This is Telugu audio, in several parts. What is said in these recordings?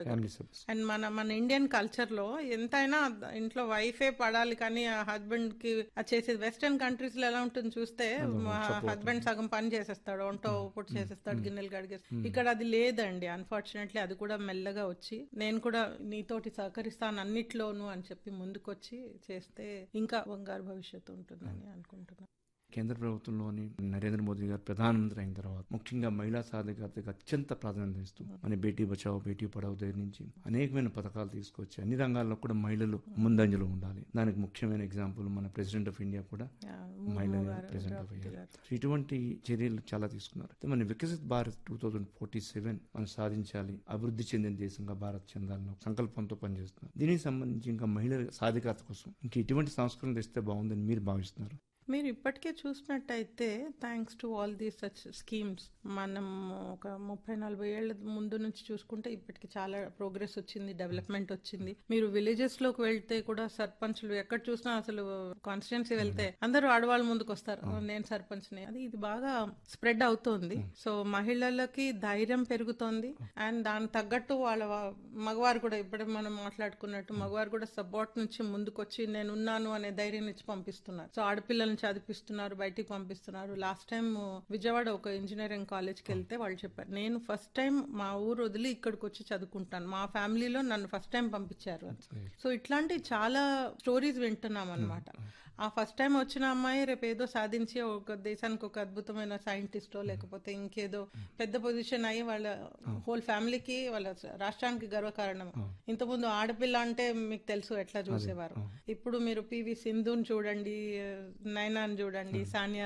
ఫ్యామిలీ సర్వీస్ అండ్ మన మన ఇండియన్ కల్చర్ లో ఎంతైనా ఇంట్లో వైఫే పడాలి కానీ ఆ హస్బెండ్ కి అది చేసేది వెస్టర్న్ కంట్రీస్ లో ఎలా ఉంటుంది చూస్తే హస్బెండ్ సగం పని చేసేస్తాడు వంట పుట్టు చేసేస్తాడు గిన్నెలు కడిగేస్తాడు ఇక్కడ అది లేదండి అన్ఫార్చునేట్లీ అది కూడా మెల్లగా వచ్చి నేను కూడా నీతోటి సహకరిస్తాను అన్నిట్లోనూ అని చెప్పి ముందుకొచ్చి చేస్తే ఇంకా బంగారు భవిష్యత్తు ఉంటుందని అనుకుంటున్నాను కేంద్ర ప్రభుత్వంలోని నరేంద్ర మోదీ గారు ప్రధానమంత్రి అయిన తర్వాత ముఖ్యంగా మహిళా సాధికారతకు అత్యంత ప్రాధాన్యత ఇస్తూ మన బేటీ బచావో బేటీ పడావో దగ్గర నుంచి అనేకమైన పథకాలు తీసుకొచ్చి అన్ని రంగాల్లో కూడా మహిళలు ముందంజలో ఉండాలి దానికి ముఖ్యమైన ఎగ్జాంపుల్ మన ప్రెసిడెంట్ ఆఫ్ ఇండియా కూడా మహిళ ప్రెసిడెంట్ ఆఫ్ ఇండియా సో ఇటువంటి చర్యలు చాలా తీసుకున్నారు అయితే మన Viksit Bharat two thousand forty seven మనం సాధించాలి అభివృద్ధి చెందిన దేశంగా భారత్ చెందాలని ఒక సంకల్పంతో పనిచేస్తున్నారు దీనికి సంబంధించి ఇంకా మహిళల సాధికారత కోసం ఇంక ఇటువంటి సంస్కరణ తెస్తే బాగుందని మీరు భావిస్తున్నారు మీరు ఇప్పటికే చూసినట్టయితే thanks to all these such schemes మనం ఒక ముప్పై నలభై ఏళ్ల ముందు నుంచి చూసుకుంటే ఇప్పటికి చాలా ప్రోగ్రెస్ వచ్చింది డెవలప్మెంట్ వచ్చింది మీరు విలేజెస్ లోకి వెళ్తే కూడా సర్పంచ్లు ఎక్కడ చూసినా అసలు కాన్స్టిట్యున్సీ వెళ్తే అందరూ ఆడవాళ్ళ ముందుకు వస్తారు నేను సర్పంచ్ అది ఇది బాగా స్ప్రెడ్ అవుతోంది సో మహిళలకి ధైర్యం పెరుగుతోంది అండ్ దానికి తగ్గట్టు వాళ్ళ వా- మగవారు కూడా ఇప్పుడే మనం మాట్లాడుకున్నట్టు మగవారు కూడా సపోర్ట్ నుంచి ముందుకొచ్చి నేను ఉన్నాను అనే ధైర్యం ఇచ్చి పంపిస్తున్నారు సో ఆడపిల్లల్ని చదివిస్తున్నారు బయటికి పంపిస్తున్నారు లాస్ట్ టైం విజయవాడ ఒక ఇంజనీరింగ్ కాలేజ్కి వెళ్తే వాళ్ళు చెప్పారు నేను ఫస్ట్ టైం మా ఊరు వదిలి ఇక్కడికి వచ్చి చదువుకుంటాను మా ఫ్యామిలీలో నన్ను ఫస్ట్ టైం పంపించారు అని సో ఇట్లాంటి చాలా స్టోరీస్ వింటున్నాం అనమాట ఆ ఫస్ట్ టైం వచ్చిన అమ్మాయి రేపు ఏదో సాధించి ఒక దేశానికి ఒక అద్భుతమైన సైంటిస్టో లేకపోతే ఇంకేదో పెద్ద పొజిషన్ అయ్యి వాళ్ళ హోల్ ఫ్యామిలీకి వాళ్ళ రాష్ట్రానికి గర్వకారణం ఇంతకుముందు ఆడపిల్ల అంటే మీకు తెలుసు ఎట్లా చూసేవారు ఇప్పుడు మీరు పివి సింధుని చూడండి నైనాని చూడండి సానియా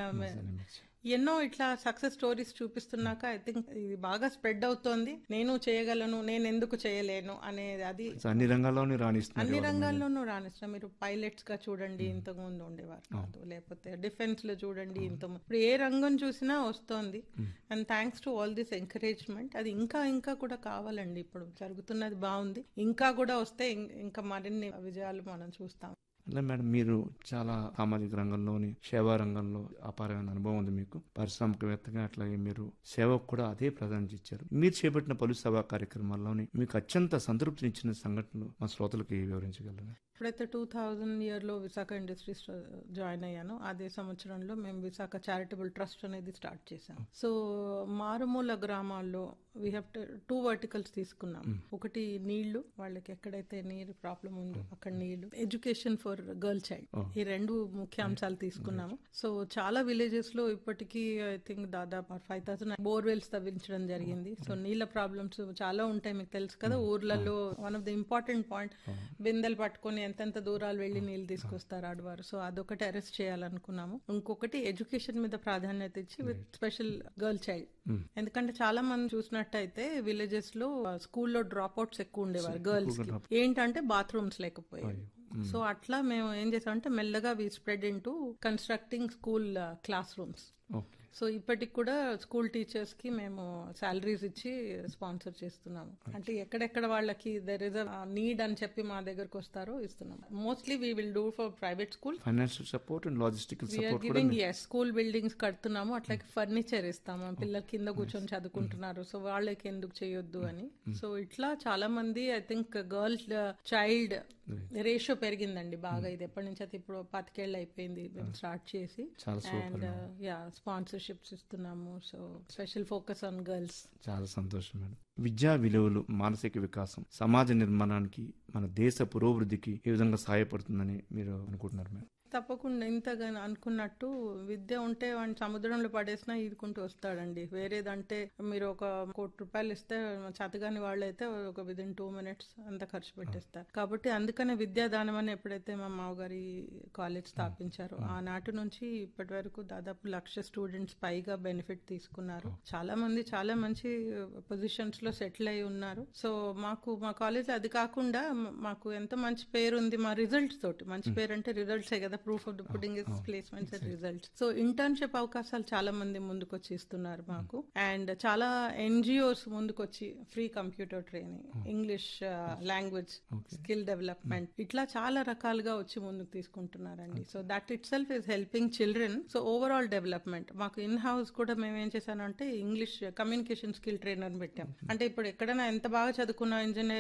ఎన్నో ఇట్లా సక్సెస్ స్టోరీస్ చూపిస్తున్నాక ఐ థింక్ ఇది బాగా స్ప్రెడ్ అవుతోంది నేను చేయగలను నేను ఎందుకు చేయలేను అనేది అది సో అన్ని రంగాల్లోనే రాణిస్తున్నారు అన్ని రంగాల్లోనూ రాణిస్తాం మీరు పైలట్స్ గా చూడండి ఇంతకు ముందు ఉండేవారు కాదు లేకపోతే డిఫెన్స్ లో చూడండి ఇంత ఇప్పుడు ఏ రంగం చూసినా వస్తోంది and thanks to all this encouragement అది ఇంకా ఇంకా కూడా కావాలండి ఇప్పుడు జరుగుతున్నది బాగుంది ఇంకా కూడా వస్తే ఇం- ఇంకా మరిన్ని విజయాలు మనం చూస్తాం అలా మేడం మీరు చాలా సామాజిక రంగంలోని సేవా రంగంలో అపారమైన అనుభవం ఉంది మీకు పారిశ్రామికవేత్తగా అట్లాగే మీరు సేవకు కూడా అదే ప్రాధాన్యత ఇచ్చారు మీరు చేపట్టిన పలు సేవా కార్యక్రమాల్లోని మీకు అత్యంత సంతృప్తినిచ్చిన సంఘటనలు మా శ్రోతలకి వివరించగలరు ఇప్పుడైతే టూ థౌజండ్ ఇయర్లో విశాఖ ఇండస్ట్రీస్ జాయిన్ అయ్యాను అదే సంవత్సరంలో మేము విశాఖ చారిటబుల్ ట్రస్ట్ అనేది స్టార్ట్ చేసాం సో మారుమూల గ్రామాల్లో వీ హ్యావ్ టూ వర్టికల్స్ తీసుకున్నాం ఒకటి నీళ్లు వాళ్ళకి ఎక్కడైతే నీరు ప్రాబ్లం ఉందో అక్కడ నీళ్లు ఎడ్యుకేషన్ ఫర్ గర్ల్ చైల్డ్ ఈ రెండు ముఖ్య అంశాలు తీసుకున్నాము సో చాలా విలేజెస్ లో ఇప్పటికీ ఐ థింక్ దాదాపు ఫైవ్ థౌసండ్ బోర్వెల్స్ తవ్వించడం జరిగింది సో నీళ్ళ ప్రాబ్లమ్స్ చాలా ఉంటాయి మీకు తెలుసు కదా ఊర్లలో one of the important point బిందెలు పట్టుకొని ఎంతెంత దూరాలు వెళ్లి నీళ్లు తీసుకొస్తారు ఆడవారు సో అదొకటి అరెస్ట్ చేయాలనుకున్నాము ఇంకొకటి ఎడ్యుకేషన్ మీద ప్రాధాన్యత ఇచ్చి విత్ స్పెషల్ గర్ల్ చైల్డ్ ఎందుకంటే చాలా మంది చూసినట్టయితే విలేజెస్ లో స్కూల్లో డ్రాప్ అవుట్స్ ఎక్కువ ఉండేవారు గర్ల్స్ కి ఏంటంటే బాత్రూమ్స్ లేకపోయాయి సో అట్లా మేము ఏం చేసామంటే మెల్లగా we spread in constructing school class rooms okay so ఇప్పటికి కూడా స్కూల్ టీచర్స్ కి మేము సాలరీస్ ఇచ్చి స్పాన్సర్ చేస్తున్నాము అంటే ఎక్కడెక్కడ వాళ్ళకి దర్ ఇస్ అ నీడ్ అని చెప్పి మా దగ్గరకు వస్తారో ఇస్తున్నాం mostly we will do for private school financial support and logistical we're support కూడా గివింగ్ ఎస్ స్కూల్ బిల్డింగ్స్ కడుతున్నాము అట్లాగే ఫర్నిచర్ ఇస్తాము పిల్లలు కింద కూర్చొని చదువుకుంటున్నారు సో వాళ్ళకి ఎందుకు చేయొద్దు అని సో ఇట్లా చాలా మంది I think girl child ratio పెరిగిందండి బాగా ఇది ఎప్పటి నుంచి అయితే ఇప్పుడు పాతికేళ్ళు అయిపోయింది స్టార్ట్ చేసి చాలా సూపర్ అండ్ యా స్పాన్సర్షిప్స్ ఇస్తున్నాము so special focus on girls చాలా సంతోషం మేడం విద్యా విలువలు మానసిక వికాసం సమాజ నిర్మాణానికి మన దేశ పురోభివృద్ధికి ఏ విధంగా సహాయపడుతుందని మీరు అనుకుంటున్నారు మేడం తప్పకుండా ఇంతగా అనుకున్నట్టు విద్య ఉంటే వాడిని సముద్రంలో పడేసినా ఈదుకుంటూ వస్తాడండి వేరేదంటే మీరు ఒక కోటి రూపాయలు ఇస్తే చతగాని వాళ్ళైతే ఒక విదిన్ టూ మినిట్స్ అంత ఖర్చు పెట్టేస్తారు కాబట్టి అందుకనే విద్యాదానం అని ఎప్పుడైతే మా మామగారి కాలేజ్ స్థాపించారో ఆనాటి నుంచి ఇప్పటి వరకు దాదాపు లక్ష స్టూడెంట్స్ పైగా బెనిఫిట్ తీసుకున్నారు చాలా మంది చాలా మంచి పొజిషన్స్ లో సెటిల్ అయి ఉన్నారు సో మాకు మా కాలేజ్ అది కాకుండా మ- మాకు ఎంత మంచి పేరు ఉంది మా రిజల్ట్స్ తోటి మంచి పేరు అంటే రిజల్ట్సే కదా proof of the pudding is placements and results so internship అవకాశాలు చాలా మంది ముందుకొచ్చి ఇస్తున్నారు మాకు అండ్ చాలా ఎన్జిఓస్ ముందుకొచ్చి free computer training English language skill development ఇట్లా చాలా రకాలుగా వచ్చి ముందుకు తీసుకుంటున్నారండి so that itself is helping children so overall development మాకు ఇన్ హౌస్ కూడా మేము ఏం చేశానంటే ఇంగ్లీష్ కమ్యూనికేషన్ స్కిల్ ట్రైనర్ పెట్టాం అంటే ఇప్పుడు ఎక్కడైనా ఎంత బాగా చదువుకున్న ఇంజనీర్